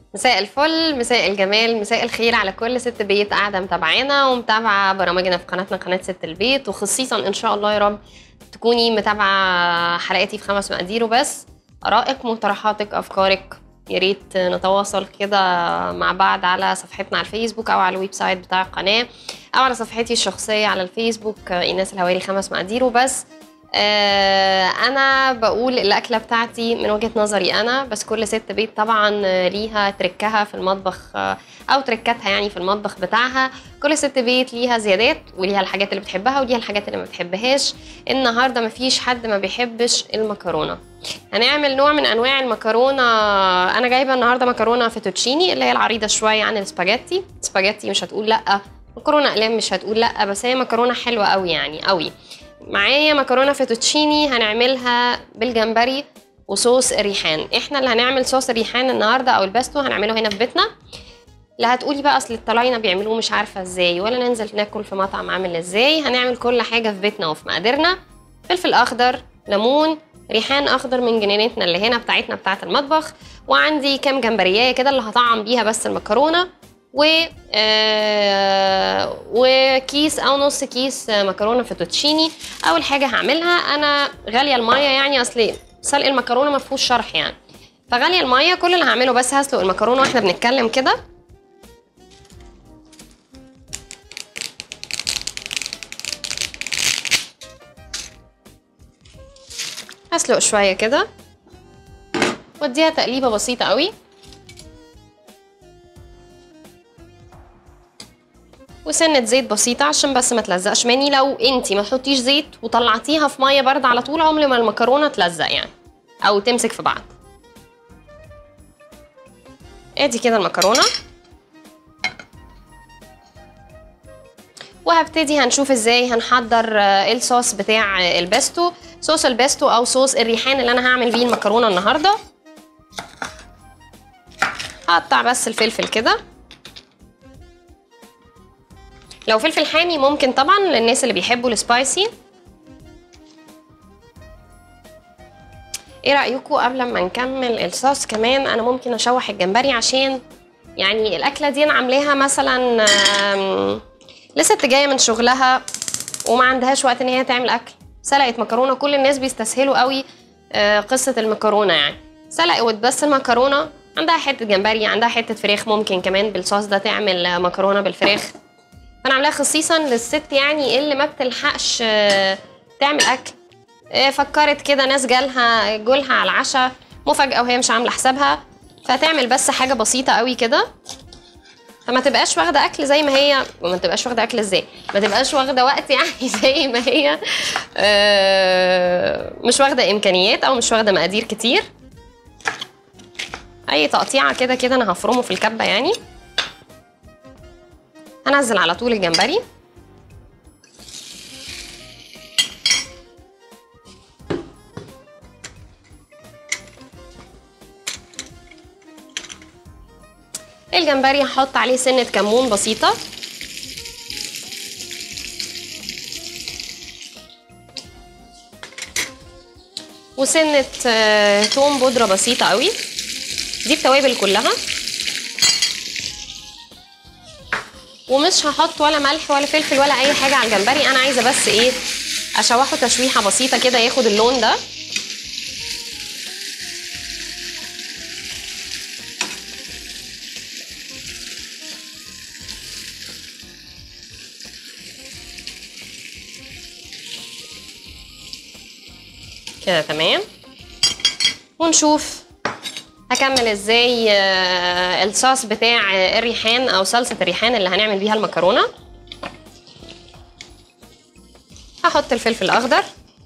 مساء الفل مساء الجمال مساء الخير على كل ست بيت قاعده متابعانا ومتابعه برامجنا في قناتنا قناه ست البيت وخصيصا ان شاء الله يا رب تكوني متابعه حلقاتي في خمس مقادير وبس ارائك مقترحاتك افكارك يا ريت نتواصل كده مع بعض على صفحتنا على الفيسبوك او على الويب سايت بتاع القناه او على صفحتي الشخصيه على الفيسبوك ايناس الهواري خمس مقادير وبس آه، انا بقول الاكله بتاعتي من وجهه نظري انا بس كل ست بيت طبعا ليها تركها في المطبخ آه، او تركاتها يعني في المطبخ بتاعها كل ست بيت ليها زيادات وليها الحاجات اللي بتحبها وليها الحاجات اللي ما بتحبهاش النهارده مفيش حد ما بيحبش المكرونه هنعمل نوع من انواع المكرونه انا جايبه النهارده مكرونه فيتوتشيني اللي هي العريضه شويه عن السباجيتي سباجيتي مش هتقول لا مكرونه اقلام مش هتقول لا بس هي مكرونه حلوه قوي يعني قوي معايا مكرونه فيتوتشيني هنعملها بالجمبري وصوص الريحان احنا اللي هنعمل صوص الريحان النهارده او الباستو هنعمله هنا في بيتنا لا هتقولي بقى اصل الطلاينه بيعملوه مش عارفه ازاي ولا ننزل ناكل في مطعم عامل ازاي هنعمل كل حاجه في بيتنا وفي مقاديرنا فلفل اخضر ليمون ريحان اخضر من جنينتنا اللي هنا بتاعتنا بتاعه المطبخ وعندي كام جمبريايه كده اللي هطعم بيها بس المكرونه و آه وكيس او نص كيس مكرونه فيتوتشيني اول حاجه هعملها انا غاليه الميه يعني اصل سلق المكرونه ما فيهوش شرح يعني فغاليه الميه كل اللي هعمله بس هسلق المكرونه واحنا بنتكلم كده هسلق شويه كده واديها تقليبه بسيطه قوي وسنه زيت بسيطه عشان بس ما تلزقش مني لو انتي ما تحطيش زيت وطلعتيها في ميه بارده على طول عمر ما المكرونه تلزق يعني او تمسك في بعض ادي كده المكرونه وهبتدي هنشوف ازاي هنحضر الصوص بتاع البيستو صوص البيستو او صوص الريحان اللي انا هعمل بيه المكرونه النهارده هقطع بس الفلفل كده لو فلفل حامي ممكن طبعا للناس اللي بيحبوا السبايسي ايه رايكم قبل ما نكمل الصوص كمان انا ممكن اشوح الجمبري عشان يعني الاكله دي انا عاملاها مثلا لست جايه من شغلها وما عندهاش وقت ان هي تعمل اكل سلقت مكرونه كل الناس بيستسهلوا قوي قصه المكرونه يعني سلقت بس المكرونه عندها حته جمبري عندها حته فراخ ممكن كمان بالصوص ده تعمل مكرونه بالفراخ فانا عاملاها خصيصا للست يعني اللي ما بتلحقش تعمل اكل فكرت كده ناس جالها جولها على العشاء مفاجاه وهي مش عامله حسابها فتعمل بس حاجه بسيطه قوي كده فما تبقاش واخده اكل زي ما هي وما تبقاش واخده اكل ازاي ما تبقاش واخده وقت يعني زي ما هي مش واخده امكانيات او مش واخده مقادير كتير اي تقطيعه كده كده انا هفرمه في الكبه يعني هنزل على طول الجمبري الجمبري هحط عليه سنة كمون بسيطة وسنة توم بودرة بسيطة قوي دي التوابل كلها ومش هحط ولا ملح ولا فلفل ولا اي حاجه على الجمبري انا عايزه بس ايه اشوحه تشويحه بسيطه كده ياخد اللون ده كده تمام ونشوف هكمل ازاي الصوص بتاع الريحان او صلصه الريحان اللي هنعمل بيها المكرونه هحط الفلفل الاخضر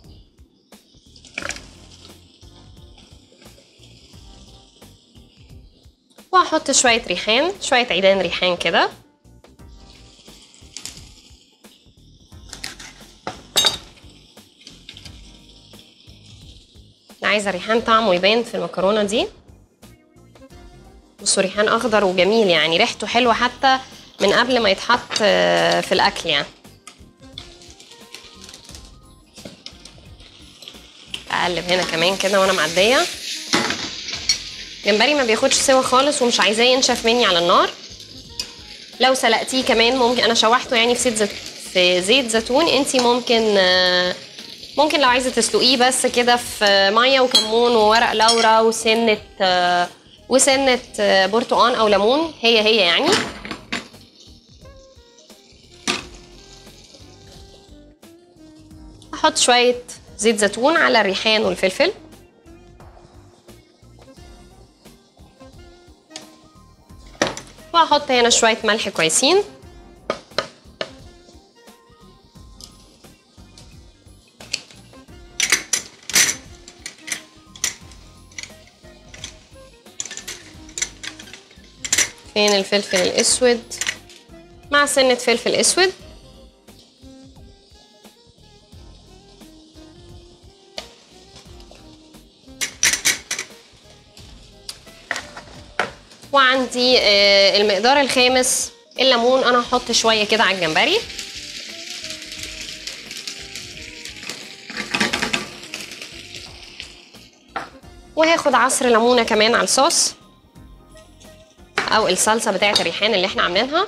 وهحط شويه ريحان شويه عيدان ريحان كده عايزه ريحان طعمه يبان في المكرونه دي بصوا ريحان اخضر وجميل يعني ريحته حلوه حتى من قبل ما يتحط في الاكل يعني اقلب هنا كمان كده وانا معديه جمبري ما بياخدش سوا خالص ومش عايزاه ينشف مني على النار لو سلقتيه كمان ممكن انا شوحته يعني في زيت زيت في زيت زيتون انت ممكن آه، ممكن لو عايزه تسلقيه بس كده في ميه وكمون وورق لورا وسنه آه، وسنه آه، برتقان او ليمون هي هي يعني احط شويه زيت زيتون على الريحان والفلفل وهحط هنا شويه ملح كويسين فين الفلفل الاسود مع سنه فلفل اسود وعندي آه، المقدار الخامس الليمون انا هحط شويه كده على الجمبري وهاخد عصر ليمونه كمان على الصوص او الصلصه بتاعه الريحان اللي احنا عاملينها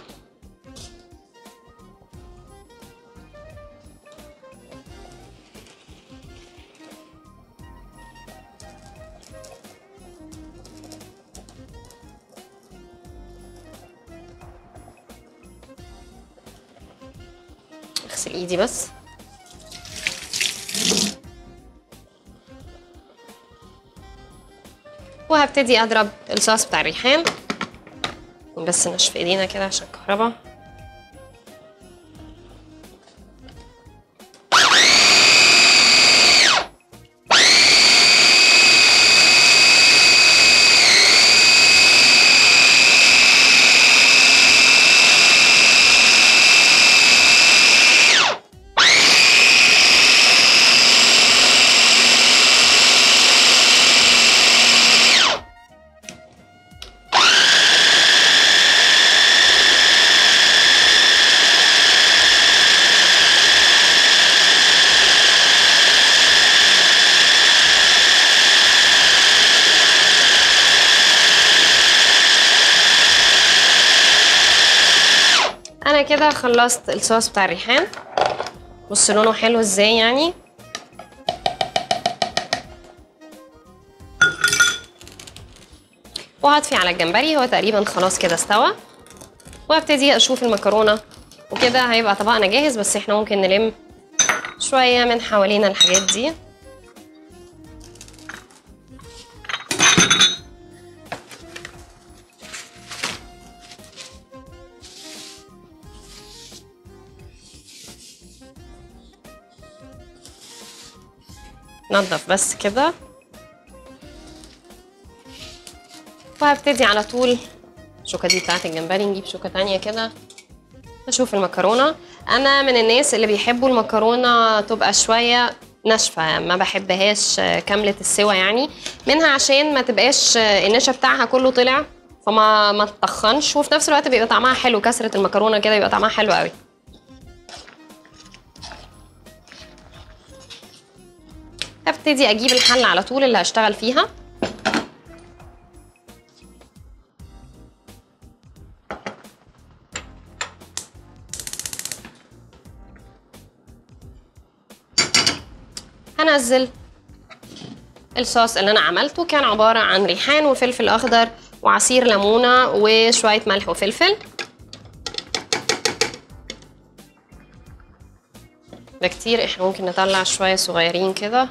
اغسل ايدي بس وهبتدي اضرب الصوص بتاع الريحان بس نشف ايدينا كده عشان الكهرباء انا كده خلصت الصوص بتاع الريحان بص لونه حلو ازاي يعني وهطفي على الجمبري هو تقريبا خلاص كده استوى وهبتدي اشوف المكرونه وكده هيبقى طبقنا جاهز بس احنا ممكن نلم شويه من حوالينا الحاجات دي نضف بس كده وهبتدي على طول الشوكه دي بتاعت الجمبري نجيب شوكه تانية كده اشوف المكرونه انا من الناس اللي بيحبوا المكرونه تبقى شويه ناشفه ما بحبهاش كامله السوا يعني منها عشان ما تبقاش النشا بتاعها كله طلع فما ما تطخنش وفي نفس الوقت بيبقى طعمها حلو كسره المكرونه كده بيبقى طعمها حلو قوي هبتدي اجيب الحله على طول اللي هشتغل فيها هنزل الصوص اللي انا عملته كان عباره عن ريحان وفلفل اخضر وعصير ليمونه وشويه ملح وفلفل ده كتير احنا ممكن نطلع شويه صغيرين كده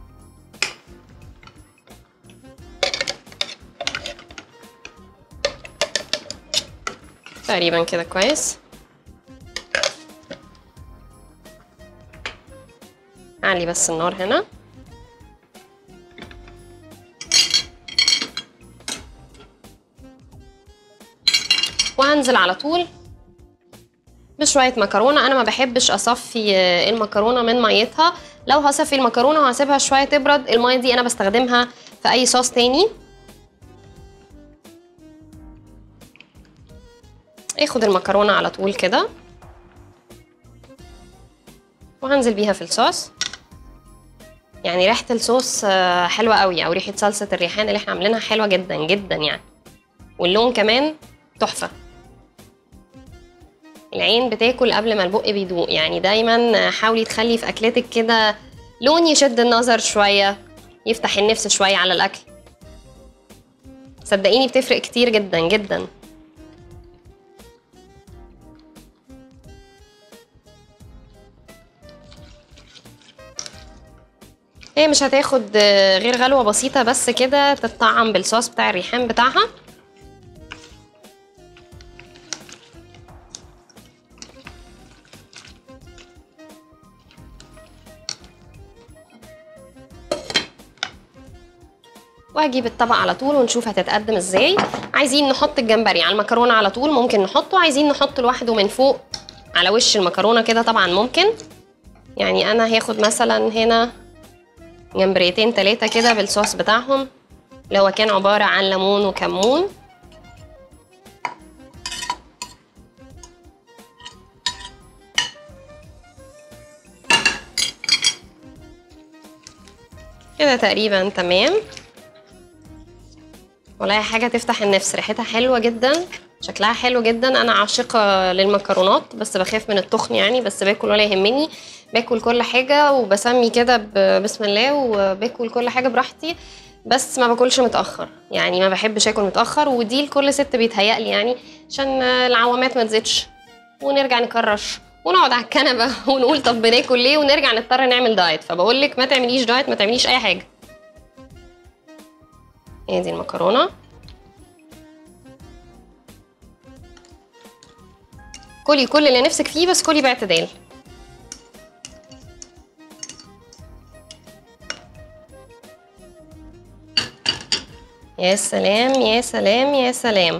تقريبا كده كويس اعلي بس النار هنا وهنزل على طول بشوية مكرونة أنا ما بحبش أصفي المكرونة من ميتها لو هصفي المكرونة وهسيبها شوية تبرد المية دي أنا بستخدمها في أي صوص تاني اخد المكرونة على طول كده وهنزل بيها في الصوص يعني ريحه الصوص آه، حلوه قوي او ريحه صلصه الريحان اللي احنا عاملينها حلوه جدا جدا يعني واللون كمان تحفه العين بتاكل قبل ما البق بيدوق يعني دايما حاولي تخلي في اكلتك كده لون يشد النظر شويه يفتح النفس شويه على الاكل صدقيني بتفرق كتير جدا جدا هي مش هتاخد غير غلوه بسيطه بس كده تتطعم بالصوص بتاع الريحان بتاعها وهجيب الطبق على طول ونشوف هتتقدم ازاي عايزين نحط الجمبري على المكرونه على طول ممكن نحطه عايزين نحطه لوحده من فوق على وش المكرونه كده طبعا ممكن يعني انا هاخد مثلا هنا جمبريتين تلاتة كده بالصوص بتاعهم اللي هو كان عبارة عن ليمون وكمون كده تقريبا تمام ولا حاجة تفتح النفس ريحتها حلوة جدا شكلها حلو جدا انا عاشقة للمكرونات بس بخاف من التخن يعني بس باكل ولا يهمني باكل كل حاجة وبسمي كده بسم الله وباكل كل حاجة براحتي بس ما باكلش متأخر يعني ما بحبش اكل متأخر ودي لكل ست بيتهيألي يعني عشان العوامات ما تزيدش ونرجع نكرش ونقعد على الكنبة ونقول طب بناكل ليه ونرجع نضطر نعمل دايت فبقول لك ما تعمليش دايت ما تعمليش اي حاجة هي دي المكرونه كلي كل اللي نفسك فيه بس كلي باعتدال يا سلام يا سلام يا سلام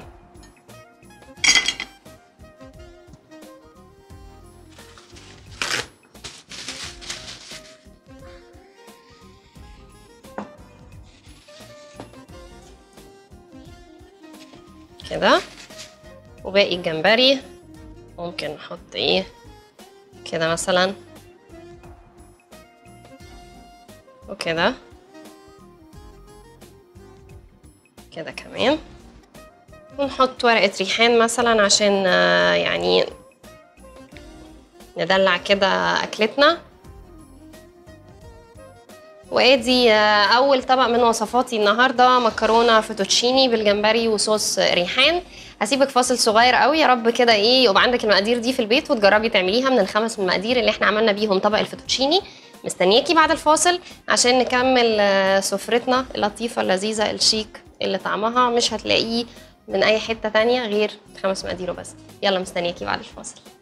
كده وباقي الجمبري ممكن نحط ايه كده مثلا وكده كده كمان ونحط ورقة ريحان مثلا عشان آه، يعني ندلع كده أكلتنا وادي آه، اول طبق من وصفاتي النهارده مكرونه فوتوتشيني بالجمبري وصوص ريحان هسيبك فاصل صغير قوي يا رب كده ايه يبقى عندك المقادير دي في البيت وتجربي تعمليها من الخمس المقادير اللي احنا عملنا بيهم طبق الفوتوتشيني مستنياكي بعد الفاصل عشان نكمل آه، سفرتنا اللطيفه اللذيذه الشيك اللي طعمها مش هتلاقيه من اي حته تانية غير خمس مقادير وبس يلا مستنياكي بعد الفاصل